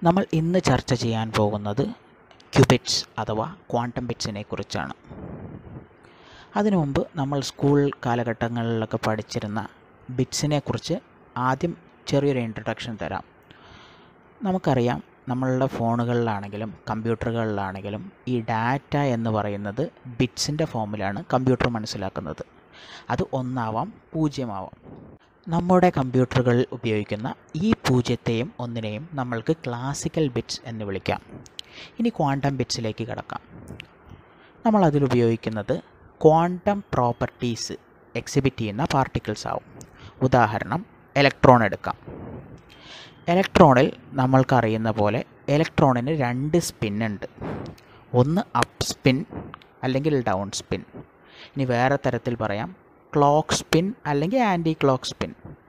നമ്മൾ ഇന്ന് ചർച്ച ചെയ്യാൻ പോകുന്നത് ക്യൂബിറ്റ്സ് അഥവാ ക്വാണ്ടം ബിറ്റ്സിനെ കുറിച്ചാണ് അതിനു മുമ്പ് നമ്മൾ സ്കൂൾ കാലഘട്ടങ്ങളിലൊക്കെ പഠിച്ചിരുന്ന ബിറ്റ്സിനെ കുറിച്ച് ആദ്യം ചെറിയൊരു ഇൻട്രൊഡക്ഷൻ തരാം നമുക്കറിയാം നമ്മളുടെ ഫോണുകളിലാണെങ്കിലും കമ്പ്യൂട്ടറുകളിലാണെങ്കിലും ഈ ഡാറ്റ എന്ന് പറയുന്നത് ബിറ്റ്സിൻ്റെ ഫോമിലാണ് കമ്പ്യൂട്ടർ മനസ്സിലാക്കുന്നത് അത് ഒന്നാവാം പൂജ്യമാവാം നമ്മുടെ കമ്പ്യൂട്ടറുകളിൽ ഉപയോഗിക്കുന്ന ഈ പൂജ്യത്തെയും ഒന്നിനെയും നമ്മൾക്ക് ക്ലാസിക്കൽ ബിറ്റ്സ് എന്ന് വിളിക്കാം ഇനി ക്വാണ്ടം ബിറ്റ്സിലേക്ക് കിടക്കാം നമ്മൾ അതിൽ ഉപയോഗിക്കുന്നത് ക്വാണ്ടം പ്രോപ്പർട്ടീസ് എക്സിബിറ്റ് ചെയ്യുന്ന പാർട്ടിക്കിൾസ് ആവും ഉദാഹരണം ഇലക്ട്രോൺ എടുക്കാം ഇലക്ട്രോണിൽ നമ്മൾക്കറിയുന്ന പോലെ ഇലക്ട്രോണിന് രണ്ട് സ്പിൻ ഉണ്ട് ഒന്ന് അപ്പ് സ്പിൻ അല്ലെങ്കിൽ ഡൗൺ സ്പിൻ ഇനി വേറെ തരത്തിൽ പറയാം ക്ലോക്ക് സ്പിൻ അല്ലെങ്കിൽ ആൻറ്റി ക്ലോക്ക് സ്പിൻ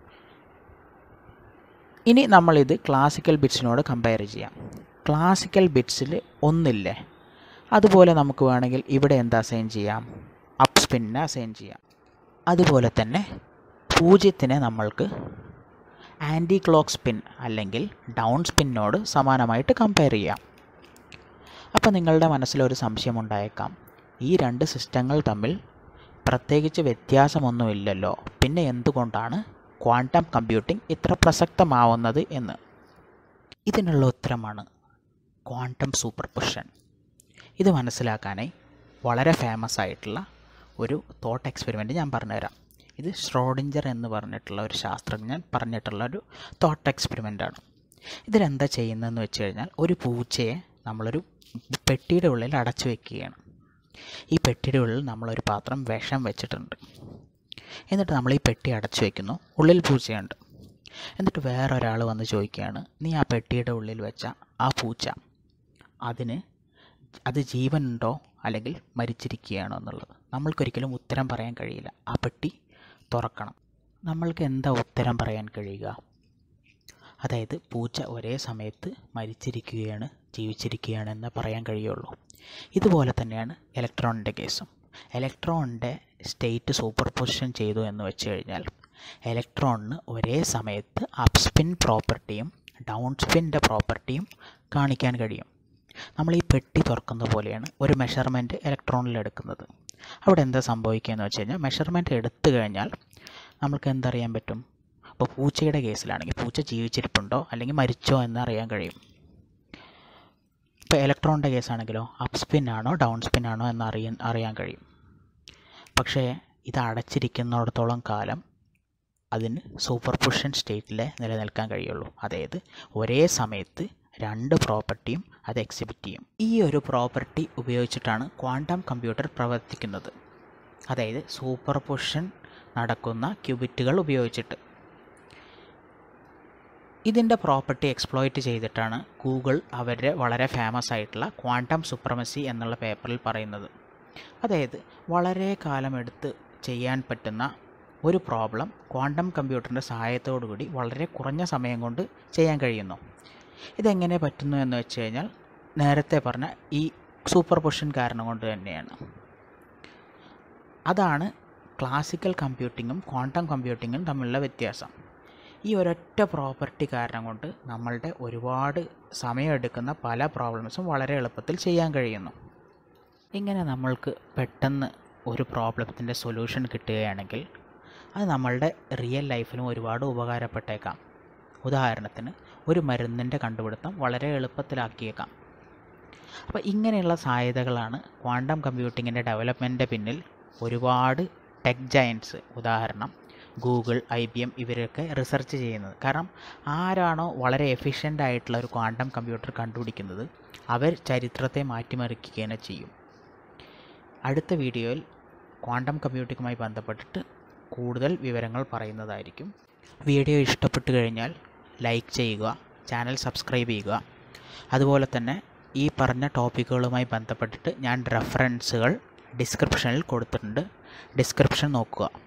ഇനി നമ്മളിത് ക്ലാസിക്കൽ ബിറ്റ്സിനോട് കമ്പയർ ചെയ്യാം ക്ലാസിക്കൽ ബിറ്റ്സിൽ ഒന്നില്ലേ അതുപോലെ നമുക്ക് വേണമെങ്കിൽ ഇവിടെ എന്താ അസൈൻ ചെയ്യാം അപ്പ് സ്പിന്നിനെ അസൈൻ ചെയ്യാം അതുപോലെ തന്നെ പൂജ്യത്തിനെ നമ്മൾക്ക് ആൻറ്റി ക്ലോക്ക് സ്പിൻ അല്ലെങ്കിൽ ഡൗൺ സ്പിന്നോട് സമാനമായിട്ട് കമ്പയർ ചെയ്യാം അപ്പോൾ നിങ്ങളുടെ മനസ്സിലൊരു സംശയമുണ്ടായേക്കാം ഈ രണ്ട് സിസ്റ്റങ്ങൾ തമ്മിൽ പ്രത്യേകിച്ച് വ്യത്യാസമൊന്നുമില്ലല്ലോ പിന്നെ എന്തുകൊണ്ടാണ് ക്വാണ്ടം കമ്പ്യൂട്ടിംഗ് ഇത്ര പ്രസക്തമാവുന്നത് എന്ന് ഇതിനുള്ള ഉത്തരമാണ് ക്വാണ്ടം സൂപ്പർ പൊഷൻ ഇത് മനസ്സിലാക്കാനായി വളരെ ഫേമസ് ആയിട്ടുള്ള ഒരു തോട്ട് എക്സ്പെരിമെൻ്റ് ഞാൻ പറഞ്ഞുതരാം ഇത് ഷ്രോഡിഞ്ചർ എന്ന് പറഞ്ഞിട്ടുള്ള ഒരു ശാസ്ത്രജ്ഞൻ പറഞ്ഞിട്ടുള്ള ഒരു തോട്ട് എക്സ്പെരിമെൻ്റാണ് ഇതിലെന്താ ചെയ്യുന്നതെന്ന് വെച്ച് കഴിഞ്ഞാൽ ഒരു പൂച്ചയെ നമ്മളൊരു പെട്ടിയുടെ ഉള്ളിൽ അടച്ചു വെക്കുകയാണ് ഈ പെട്ടിയുടെ ഉള്ളിൽ നമ്മളൊരു പാത്രം വിഷം വെച്ചിട്ടുണ്ട് എന്നിട്ട് നമ്മൾ ഈ പെട്ടി അടച്ചു വെക്കുന്നു ഉള്ളിൽ പൂച്ചയുണ്ട് എന്നിട്ട് വേറൊരാൾ വന്ന് ചോദിക്കുകയാണ് നീ ആ പെട്ടിയുടെ ഉള്ളിൽ വെച്ച ആ പൂച്ച അതിന് അത് ജീവനുണ്ടോ അല്ലെങ്കിൽ മരിച്ചിരിക്കുകയാണോ എന്നുള്ളത് നമ്മൾക്കൊരിക്കലും ഉത്തരം പറയാൻ കഴിയില്ല ആ പെട്ടി തുറക്കണം നമ്മൾക്ക് എന്താ ഉത്തരം പറയാൻ കഴിയുക അതായത് പൂച്ച ഒരേ സമയത്ത് മരിച്ചിരിക്കുകയാണ് ജീവിച്ചിരിക്കുകയാണ് എന്ന് പറയാൻ കഴിയുള്ളൂ ഇതുപോലെ തന്നെയാണ് ഇലക്ട്രോണിൻ്റെ കേസും ഇലക്ട്രോണിൻ്റെ സ്റ്റേറ്റ് സൂപ്പർ പൊസിഷൻ ചെയ്തു എന്ന് വെച്ച് കഴിഞ്ഞാൽ ഇലക്ട്രോണിന് ഒരേ സമയത്ത് അപ്പ് സ്പിൻ പ്രോപ്പർട്ടിയും ഡൗൺ സ്പിൻ്റെ പ്രോപ്പർട്ടിയും കാണിക്കാൻ കഴിയും നമ്മൾ ഈ പെട്ടി തുറക്കുന്ന പോലെയാണ് ഒരു മെഷർമെൻറ്റ് ഇലക്ട്രോണിൽ എടുക്കുന്നത് അവിടെ എന്താ സംഭവിക്കുക എന്ന് വെച്ച് കഴിഞ്ഞാൽ മെഷർമെൻറ്റ് എടുത്തു കഴിഞ്ഞാൽ നമുക്ക് എന്തറിയാൻ പറ്റും അപ്പോൾ പൂച്ചയുടെ കേസിലാണെങ്കിൽ പൂച്ച ജീവിച്ചിരിപ്പുണ്ടോ അല്ലെങ്കിൽ മരിച്ചോ എന്ന് അറിയാൻ കഴിയും ഇപ്പോൾ ഇലക്ട്രോണിൻ്റെ കേസാണെങ്കിലോ അപ്പ് സ്പിൻ ആണോ ഡൗൺ സ്പിൻ ആണോ എന്ന് അറിയാൻ അറിയാൻ കഴിയും പക്ഷേ ഇത് അടച്ചിരിക്കുന്നിടത്തോളം കാലം അതിന് സൂപ്പർ പൊസിഷൻ സ്റ്റേറ്റിൽ നിലനിൽക്കാൻ കഴിയുള്ളൂ അതായത് ഒരേ സമയത്ത് രണ്ട് പ്രോപ്പർട്ടിയും അത് എക്സിബിറ്റ് ചെയ്യും ഈ ഒരു പ്രോപ്പർട്ടി ഉപയോഗിച്ചിട്ടാണ് ക്വാണ്ടം കമ്പ്യൂട്ടർ പ്രവർത്തിക്കുന്നത് അതായത് സൂപ്പർ പൊസിഷൻ നടക്കുന്ന ക്യൂബിറ്റുകൾ ഉപയോഗിച്ചിട്ട് ഇതിൻ്റെ പ്രോപ്പർട്ടി എക്സ്പ്ലോയിറ്റ് ചെയ്തിട്ടാണ് ഗൂഗിൾ അവരുടെ വളരെ ഫേമസ് ആയിട്ടുള്ള ക്വാണ്ടം സുപ്രമസി എന്നുള്ള പേപ്പറിൽ പറയുന്നത് അതായത് വളരെ കാലമെടുത്ത് ചെയ്യാൻ പറ്റുന്ന ഒരു പ്രോബ്ലം ക്വാണ്ടം കമ്പ്യൂട്ടറിൻ്റെ സഹായത്തോടുകൂടി വളരെ കുറഞ്ഞ സമയം കൊണ്ട് ചെയ്യാൻ കഴിയുന്നു ഇതെങ്ങനെ പറ്റുന്നു എന്ന് വെച്ച് കഴിഞ്ഞാൽ നേരത്തെ പറഞ്ഞ ഈ സൂപ്പർ പൊസിഷൻ കാരണം കൊണ്ട് തന്നെയാണ് അതാണ് ക്ലാസിക്കൽ കമ്പ്യൂട്ടിങ്ങും ക്വാണ്ടം കമ്പ്യൂട്ടിങ്ങും തമ്മിലുള്ള വ്യത്യാസം ഈ ഒരൊറ്റ പ്രോപ്പർട്ടി കാരണം കൊണ്ട് നമ്മളുടെ ഒരുപാട് സമയമെടുക്കുന്ന പല പ്രോബ്ലംസും വളരെ എളുപ്പത്തിൽ ചെയ്യാൻ കഴിയുന്നു ഇങ്ങനെ നമ്മൾക്ക് പെട്ടെന്ന് ഒരു പ്രോബ്ലത്തിൻ്റെ സൊല്യൂഷൻ കിട്ടുകയാണെങ്കിൽ അത് നമ്മളുടെ റിയൽ ലൈഫിലും ഒരുപാട് ഉപകാരപ്പെട്ടേക്കാം ഉദാഹരണത്തിന് ഒരു മരുന്നിൻ്റെ കണ്ടുപിടുത്തം വളരെ എളുപ്പത്തിലാക്കിയേക്കാം അപ്പോൾ ഇങ്ങനെയുള്ള സാധ്യതകളാണ് ക്വാണ്ടം കമ്പ്യൂട്ടിങ്ങിൻ്റെ ഡെവലപ്മെൻറ്റിൻ്റെ പിന്നിൽ ഒരുപാട് ടെക് ജയൻസ് ഉദാഹരണം ഗൂഗിൾ ഐ ബി എം ഇവരൊക്കെ റിസർച്ച് ചെയ്യുന്നത് കാരണം ആരാണോ വളരെ എഫിഷ്യൻ്റ് ആയിട്ടുള്ള ഒരു ക്വാണ്ടം കമ്പ്യൂട്ടർ കണ്ടുപിടിക്കുന്നത് അവർ ചരിത്രത്തെ മാറ്റിമറിക്കുകയാണ് ചെയ്യും അടുത്ത വീഡിയോയിൽ ക്വാണ്ടം കമ്പ്യൂട്ടിങ്ങുമായി ബന്ധപ്പെട്ടിട്ട് കൂടുതൽ വിവരങ്ങൾ പറയുന്നതായിരിക്കും വീഡിയോ ഇഷ്ടപ്പെട്ടു കഴിഞ്ഞാൽ ലൈക്ക് ചെയ്യുക ചാനൽ സബ്സ്ക്രൈബ് ചെയ്യുക അതുപോലെ തന്നെ ഈ പറഞ്ഞ ടോപ്പിക്കുകളുമായി ബന്ധപ്പെട്ടിട്ട് ഞാൻ റെഫറൻസുകൾ ഡിസ്ക്രിപ്ഷനിൽ കൊടുത്തിട്ടുണ്ട് ഡിസ്ക്രിപ്ഷൻ നോക്കുക